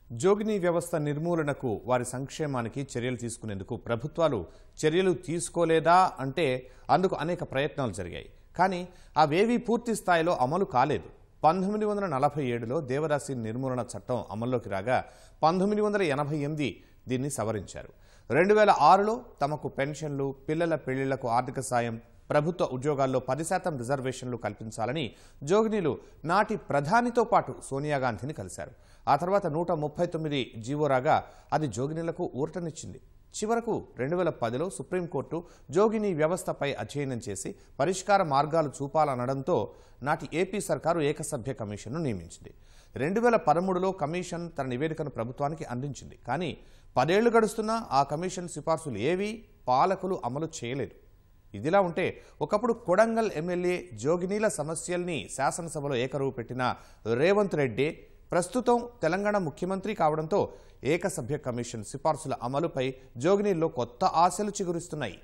జోగిని వ్యవస్థ నిర్మూలనకు వారి సంక్షేమానికి చర్యలు తీసుకునేందుకు ప్రభుత్వాలు చర్యలు తీసుకోలేదా అంటే అందుకు అనేక ప్రయత్నాలు జరిగాయి కానీ అవేవీ పూర్తి స్థాయిలో అమలు కాలేదు పంతొమ్మిది వందల నలభై ఏడులో దేవదాసి నిర్మూలన చట్టం అమల్లోకి రాగా పంతొమ్మిది వందల ఎనభై ఎనిమిది దీన్ని సవరించారు రెండు వేల ఆరులో తమకు పెన్షన్లు పిల్లల పెళ్లిళ్లకు ఆర్థిక సాయం ప్రభుత్వ ఉద్యోగాల్లో పది శాతం రిజర్వేషన్లు కల్పించాలని జోగినీలు నాటి ప్రధానితో పాటు సోనియా గాంధీని కలిశారు ఆ తర్వాత నూట ముప్పై తొమ్మిది జీవో రాగా అది జోగినీలకు ఊరటనిచ్చింది చివరకు రెండు వేల పదిలో సుప్రీంకోర్టు జోగిని వ్యవస్థపై అధ్యయనం చేసి పరిష్కార మార్గాలు చూపాలనడంతో నాటి ఏపీ సర్కారు ఏకసభ్య కమిషన్ను నియమించింది రెండు వేల పదమూడులో కమిషన్ తన నివేదికను ప్రభుత్వానికి అందించింది కానీ పదేళ్లు గడుస్తున్నా ఆ కమిషన్ సిఫార్సులు ఏవీ పాలకులు అమలు చేయలేదు ఇదిలా ఉంటే ఒకప్పుడు కొడంగల్ ఎమ్మెల్యే జోగినీల సమస్యల్ని శాసనసభలో ఏకరువు పెట్టిన రేవంత్ రెడ్డి ప్రస్తుతం తెలంగాణ ముఖ్యమంత్రి కావడంతో ఏకసభ్య కమిషన్ సిఫార్సుల అమలుపై జోగినీల్లో కొత్త ఆశలు చిగురిస్తున్నాయి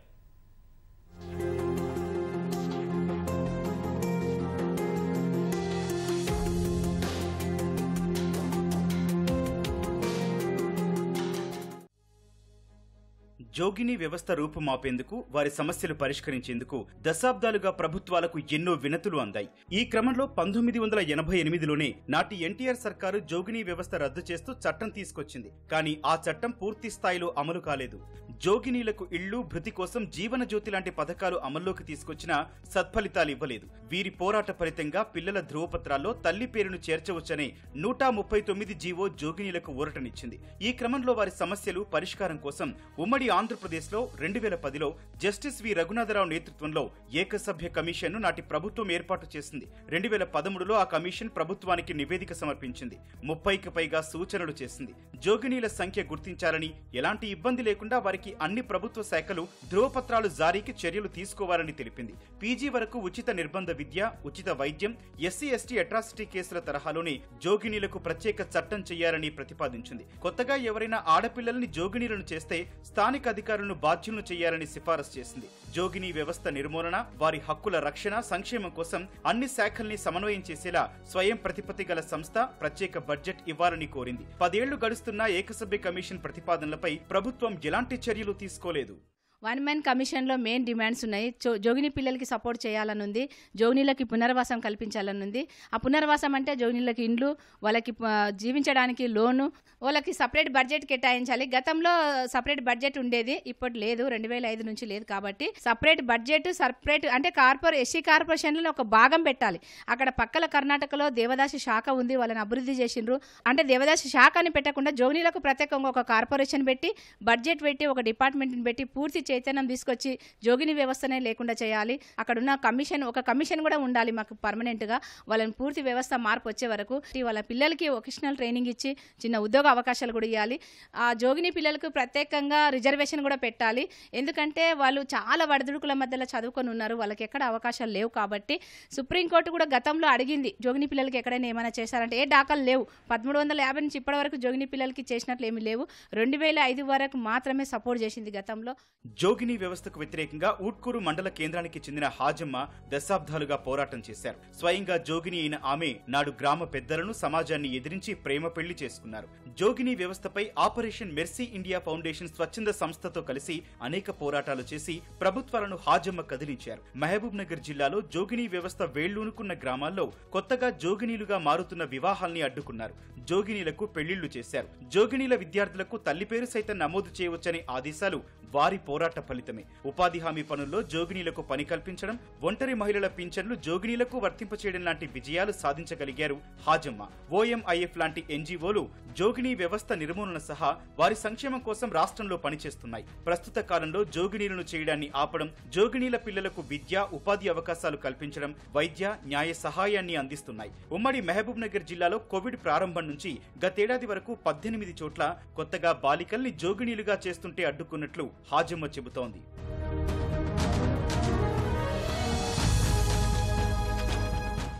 జోగిని వ్యవస్థ రూపుమాపేందుకు వారి సమస్యలు పరిష్కరించేందుకు దశాబ్దాలుగా ప్రభుత్వాలకు ఎన్నో వినతులు అందాయి ఈ క్రమంలో పంతొమ్మిది వందల ఎనభై ఎనిమిదిలోనే నాటి ఎన్టీఆర్ సర్కారు జోగిని వ్యవస్థ రద్దు చేస్తూ చట్టం తీసుకొచ్చింది కానీ ఆ చట్టం పూర్తి స్థాయిలో అమలు కాలేదు జోగినీలకు ఇళ్లు భృతి కోసం జీవన జ్యోతి లాంటి పథకాలు అమల్లోకి తీసుకొచ్చినా సత్ఫలితాలు ఇవ్వలేదు వీరి పోరాట ఫలితంగా పిల్లల ధ్రువపత్రాల్లో తల్లి పేరును చేర్చవచ్చనే నూట ముప్పై తొమ్మిది జీవో జోగినీలకు ఊరటనిచ్చింది ఈ క్రమంలో వారి సమస్యలు పరిష్కారం కోసం ఉమ్మడి ఆంధ్రప్రదేశ్లో రెండు వేల పదిలో జస్టిస్ వి రఘునాథరావు నేతృత్వంలో ఏకసభ్య కమిషన్ను నాటి ప్రభుత్వం ఏర్పాటు చేసింది రెండు వేల పదమూడులో ఆ కమిషన్ ప్రభుత్వానికి నివేదిక సమర్పించింది ముప్పైకి పైగా సూచనలు చేసింది జోగినీల సంఖ్య గుర్తించాలని ఎలాంటి ఇబ్బంది లేకుండా వారికి అన్ని ప్రభుత్వ శాఖలు ధ్రువపత్రాలు జారీకి చర్యలు తీసుకోవాలని తెలిపింది పీజీ వరకు ఉచిత నిర్బంధ విద్య ఉచిత వైద్యం ఎస్సీ ఎస్టీ అట్రాసిటీ కేసుల తరహాలోనే జోగినీలకు ప్రత్యేక చట్టం చేయాలని ప్రతిపాదించింది కొత్తగా ఎవరైనా ఆడపిల్లల్ని జోగినీలను చేస్తే స్థానిక అధికారులను బాధ్యులను చేయాలని సిఫారసు చేసింది జోగిని వ్యవస్థ నిర్మూలన వారి హక్కుల రక్షణ సంక్షేమం కోసం అన్ని శాఖల్ని సమన్వయం చేసేలా స్వయం ప్రతిపత్తి గల సంస్థ ప్రత్యేక బడ్జెట్ ఇవ్వాలని కోరింది పదేళ్లు గడుస్తున్న ఏకసభ్య కమిషన్ ప్రతిపాదనలపై ప్రభుత్వం ఎలాంటి చర్యలు తీసుకోలేదు వన్ మ్యాన్ కమిషన్లో మెయిన్ డిమాండ్స్ ఉన్నాయి జో- జోగిని పిల్లలకి సపోర్ట్ చేయాలని ఉంది జోగినీలకి పునర్వాసం కల్పించాలని ఉంది ఆ పునర్వాసం అంటే జోగినీలకి ఇండ్లు వాళ్ళకి ప- జీవించడానికి లోను వాళ్ళకి సపరేట్ బడ్జెట్ కేటాయించాలి గతంలో సపరేట్ బడ్జెట్ ఉండేది ఇప్పుడు లేదు రెండు వేల ఐదు నుంచి లేదు కాబట్టి సపరేట్ బడ్జెట్ సపరేట్ అంటే కార్పొరే ఎస్సీ కార్పొరేషన్లో ఒక భాగం పెట్టాలి అక్కడ పక్కల కర్ణాటకలో దేవదాసి శాఖ ఉంది వాళ్ళని అభివృద్ధి చేసిండ్రు అంటే దేవదాసి శాఖ అని పెట్టకుండా జోగినీలకు ప్రత్యేకంగా ఒక కార్పొరేషన్ పెట్టి బడ్జెట్ పెట్టి ఒక డిపార్ట్మెంట్ని పెట్టి పూర్తి చైతన్యం తీసుకొచ్చి జోగిని వ్యవస్థనే లేకుండా చేయాలి అక్కడ ఉన్న కమిషన్ ఒక కమిషన్ కూడా ఉండాలి మాకు పర్మనెంట్గా వాళ్ళని పూర్తి వ్యవస్థ మార్పు వచ్చే వరకు వాళ్ళ పిల్లలకి వొకేషనల్ ట్రైనింగ్ ఇచ్చి చిన్న ఉద్యోగ అవకాశాలు కూడా ఇవ్వాలి ఆ జోగిని పిల్లలకు ప్రత్యేకంగా రిజర్వేషన్ కూడా పెట్టాలి ఎందుకంటే వాళ్ళు చాలా వడదుడుకుల మధ్యలో చదువుకొని ఉన్నారు వాళ్ళకి ఎక్కడ అవకాశాలు లేవు కాబట్టి సుప్రీంకోర్టు కూడా గతంలో అడిగింది జోగిని పిల్లలకి ఎక్కడైనా ఏమైనా చేశారంటే ఏ దాఖలు లేవు పదమూడు వందల యాభై నుంచి ఇప్పటి వరకు జోగిని పిల్లలకి చేసినట్లు ఏమీ లేవు రెండు వేల ఐదు వరకు మాత్రమే సపోర్ట్ చేసింది గతంలో జోగిని వ్యవస్థకు వ్యతిరేకంగా ఊట్కూరు మండల కేంద్రానికి చెందిన హాజమ్మ దశాబ్దాలుగా పోరాటం చేశారు స్వయంగా జోగిని అయిన ఆమె నాడు గ్రామ పెద్దలను సమాజాన్ని ఎదిరించి ప్రేమ పెళ్లి చేసుకున్నారు జోగిని వ్యవస్థపై ఆపరేషన్ మెర్సీ ఇండియా ఫౌండేషన్ స్వచ్ఛంద సంస్థతో కలిసి అనేక పోరాటాలు చేసి ప్రభుత్వాలను హాజమ్మ కదిలించారు మహబూబ్ నగర్ జిల్లాలో జోగిని వ్యవస్థ వేళ్లూనుకున్న గ్రామాల్లో కొత్తగా జోగినీలుగా మారుతున్న వివాహాల్ని అడ్డుకున్నారు జోగినీలకు పెళ్లిళ్లు చేశారు జోగినీల విద్యార్థులకు తల్లి పేరు సైతం నమోదు చేయవచ్చనే ఆదేశాలు వారి పోరాట ఫలితమే ఉపాధి హామీ పనుల్లో జోగినీలకు పని కల్పించడం ఒంటరి మహిళల పింఛన్లు జోగినీలకు వర్తింపచేయడం లాంటి విజయాలు సాధించగలిగారు హాజమ్మ ఓఎంఐఎఫ్ లాంటి ఎన్జీఓలు జోగినీ వ్యవస్థ నిర్మూలన సహా వారి సంక్షేమం కోసం రాష్ట్రంలో పనిచేస్తున్నాయి ప్రస్తుత కాలంలో జోగినీలను చేయడాన్ని ఆపడం జోగినీల పిల్లలకు విద్య ఉపాధి అవకాశాలు కల్పించడం వైద్య న్యాయ సహాయాన్ని అందిస్తున్నాయి ఉమ్మడి మహబూబ్ నగర్ జిల్లాలో కోవిడ్ ప్రారంభం నుంచి గతేడాది వరకు పద్దెనిమిది చోట్ల కొత్తగా బాలికల్ని జోగినీలుగా చేస్తుంటే అడ్డుకున్నట్లు హాజమ్మ చెబుతోంది ఆ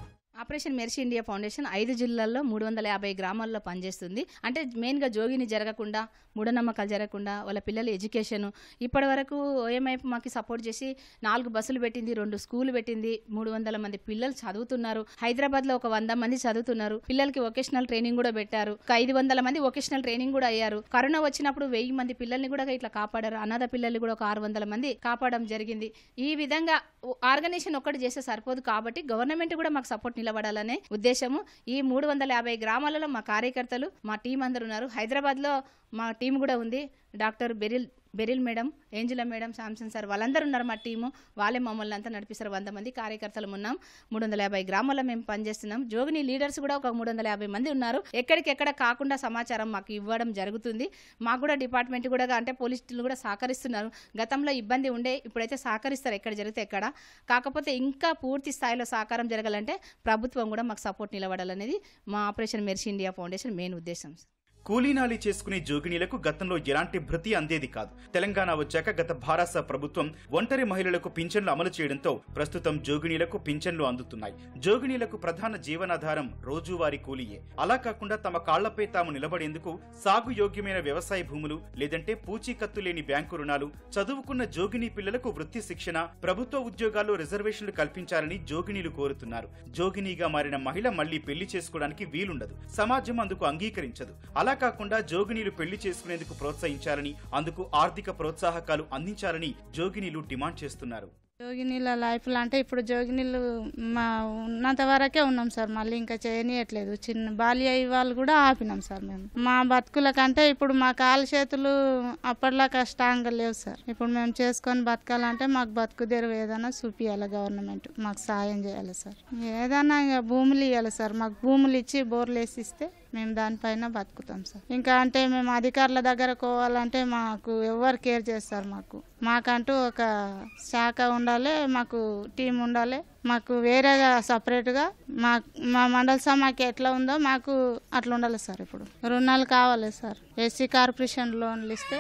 ఆపరేషన్ మెర్సీ ఇండియా ఫౌండేషన్ ఐదు జిల్లాల్లో మూడు వందల యాభై గ్రామాల్లో పనిచేస్తుంది అంటే మెయిన్గా జోగిని జరగకుండా మూఢనమ్మకాలు జరగకుండా వాళ్ళ పిల్లల ఎడ్యుకేషన్ ఇప్పటి వరకు ఓఎంఐ మాకు సపోర్ట్ చేసి నాలుగు బస్సులు పెట్టింది రెండు స్కూల్ పెట్టింది మూడు వందల మంది పిల్లలు చదువుతున్నారు హైదరాబాద్ లో ఒక వంద మంది చదువుతున్నారు పిల్లలకి వొకేషనల్ ట్రైనింగ్ కూడా పెట్టారు ఒక ఐదు వందల మంది వొకేషనల్ ట్రైనింగ్ కూడా అయ్యారు కరోనా వచ్చినప్పుడు వెయ్యి మంది పిల్లల్ని కూడా ఇట్లా కాపాడారు అనాథ పిల్లల్ని కూడా ఒక ఆరు వందల మంది కాపాడడం జరిగింది ఈ విధంగా ఆర్గనైజేషన్ ఒక్కటి చేస్తే సరిపోదు కాబట్టి గవర్నమెంట్ కూడా మాకు సపోర్ట్ నిలబడాలనే ఉద్దేశము ఈ మూడు వందల యాభై గ్రామాలలో మా కార్యకర్తలు మా టీం అందరు ఉన్నారు హైదరాబాద్ లో మా టీం కూడా ఉంది doctor Beryl Beryl madam Angela madam Samson sir వాళ్ళందరూ ఉన్నారు మా టీము వాళ్ళే మమ్మల్ని అంతా నడిపిస్తారు వంద మంది కార్యకర్తలు ఉన్నాం మూడు వందల యాభై గ్రామాల్లో మేము పనిచేస్తున్నాం జోగిని లీడర్స్ కూడా ఒక మూడు వందల యాభై మంది ఉన్నారు ఎక్కడికెక్కడ కాకుండా సమాచారం మాకు ఇవ్వడం జరుగుతుంది మాకు కూడా డిపార్ట్మెంట్ కూడా అంటే పోలీసులు కూడా సహకరిస్తున్నారు గతంలో ఇబ్బంది ఉండే ఇప్పుడైతే సహకరిస్తారు ఎక్కడ జరిగితే ఎక్కడ కాకపోతే ఇంకా పూర్తి స్థాయిలో సహకారం జరగాలంటే ప్రభుత్వం కూడా మాకు సపోర్ట్ నిలబడాలనేది మా Operation Mercy India Foundation main ఉద్దేశం కూలీనాలి చేసుకునే జోగినీలకు గతంలో ఎలాంటి భృతి అందేది కాదు తెలంగాణ వచ్చాక గత భారత ప్రభుత్వం ఒంటరి మహిళలకు పింఛన్లు అమలు చేయడంతో ప్రస్తుతం జోగినీలకు పింఛన్లు అందుతున్నాయి జోగినీలకు ప్రధాన జీవనాధారం రోజువారీ కూలీయే అలా కాకుండా తమ కాళ్లపై తాము నిలబడేందుకు సాగు యోగ్యమైన వ్యవసాయ భూములు లేదంటే పూచీకత్తు లేని బ్యాంకు రుణాలు చదువుకున్న జోగినీ పిల్లలకు వృత్తి శిక్షణ ప్రభుత్వ ఉద్యోగాల్లో రిజర్వేషన్లు కల్పించాలని జోగినీలు కోరుతున్నారు జోగినీగా మారిన మహిళ మళ్లీ పెళ్లి చేసుకోవడానికి వీలుండదు సమాజం అందుకు అంగీకరించదు అలా కాకుండా జోగినీలు పెళ్లి చేసుకునేందుకు ప్రోత్సహించాలని అందుకు ఆర్థిక ప్రోత్సాహకాలు అందించాలని జోగినీలు డిమాండ్ చేస్తున్నారు జోగినీళ్ళ లైఫ్లో అంటే ఇప్పుడు జోగినీళ్ళు మా ఉన్నంత వరకే ఉన్నాం సార్ మళ్ళీ ఇంకా చేయనీయట్లేదు చిన్న బాల్య వాళ్ళు కూడా ఆపినాం సార్ మేము మా బతుకుల కంటే ఇప్పుడు మా కాలు చేతులు అప్పటిలాగా స్ట్రాంగ్గా లేవు సార్ ఇప్పుడు మేము చేసుకొని బతకాలంటే మాకు బతుకు తెరువు ఏదైనా చూపియాలి గవర్నమెంట్ మాకు సాయం చేయాలి సార్ ఏదైనా ఇక భూములు ఇవ్వాలి సార్ మాకు భూములు ఇచ్చి బోర్లు వేసి ఇస్తే మేము దానిపైన బతుకుతాం సార్ ఇంకా అంటే మేము అధికారుల దగ్గర పోవాలంటే మాకు ఎవరు కేర్ చేస్తారు మాకు మాకంటూ ఒక శాఖ ఉండాలి మాకు టీం ఉండాలి మాకు వేరేగా సపరేట్గా మా మా మండల సమాఖ్య ఎట్లా ఉందో మాకు అట్లా ఉండాలి సార్ ఇప్పుడు రుణాలు కావాలి సార్ ఎస్సీ కార్పొరేషన్ లోన్లు ఇస్తే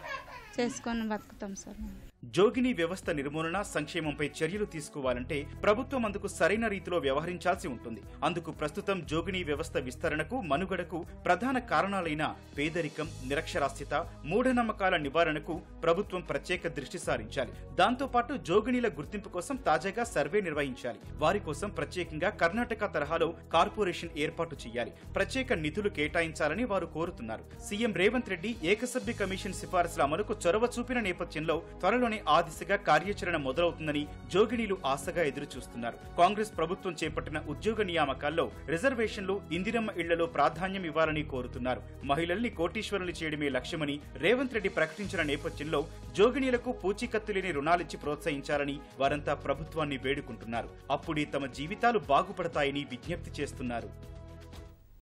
చేసుకొని బతుకుతాం సార్ మేము జోగిని వ్యవస్థ నిర్మూలన సంక్షేమంపై చర్యలు తీసుకోవాలంటే ప్రభుత్వం అందుకు సరైన రీతిలో వ్యవహరించాల్సి ఉంటుంది అందుకు ప్రస్తుతం జోగిని వ్యవస్థ విస్తరణకు మనుగడకు ప్రధాన కారణాలైన పేదరికం నిరక్షరాస్యత మూఢనమ్మకాల నివారణకు ప్రభుత్వం ప్రత్యేక దృష్టి సారించాలి దాంతోపాటు జోగినీల గుర్తింపు కోసం తాజాగా సర్వే నిర్వహించాలి వారి కోసం ప్రత్యేకంగా కర్ణాటక తరహాలో కార్పొరేషన్ ఏర్పాటు చేయాలి ప్రత్యేక నిధులు కేటాయించాలని వారు కోరుతున్నారు సీఎం రేవంత్ రెడ్డి ఏకసభ్య కమిషన్ సిఫారసుల అమలుకు చొరవ చూపిన నేపథ్యంలో త్వరలోనే ఆ దిశగా కార్యాచరణ మొదలవుతుందని జోగినీలు ఆశగా ఎదురు చూస్తున్నారు కాంగ్రెస్ ప్రభుత్వం చేపట్టిన ఉద్యోగ నియామకాల్లో రిజర్వేషన్లు ఇందిరమ్మ ఇళ్లలో ప్రాధాన్యం ఇవ్వాలని కోరుతున్నారు మహిళల్ని కోటీశ్వరులు చేయడమే లక్ష్యమని రేవంత్ రెడ్డి ప్రకటించిన నేపథ్యంలో జోగినీలకు పూచీకత్తు లేని రుణాలిచ్చి ప్రోత్సహించాలని వారంతా ప్రభుత్వాన్ని వేడుకుంటున్నారు అప్పుడే తమ జీవితాలు బాగుపడతాయని విజ్ఞప్తి చేస్తున్నారు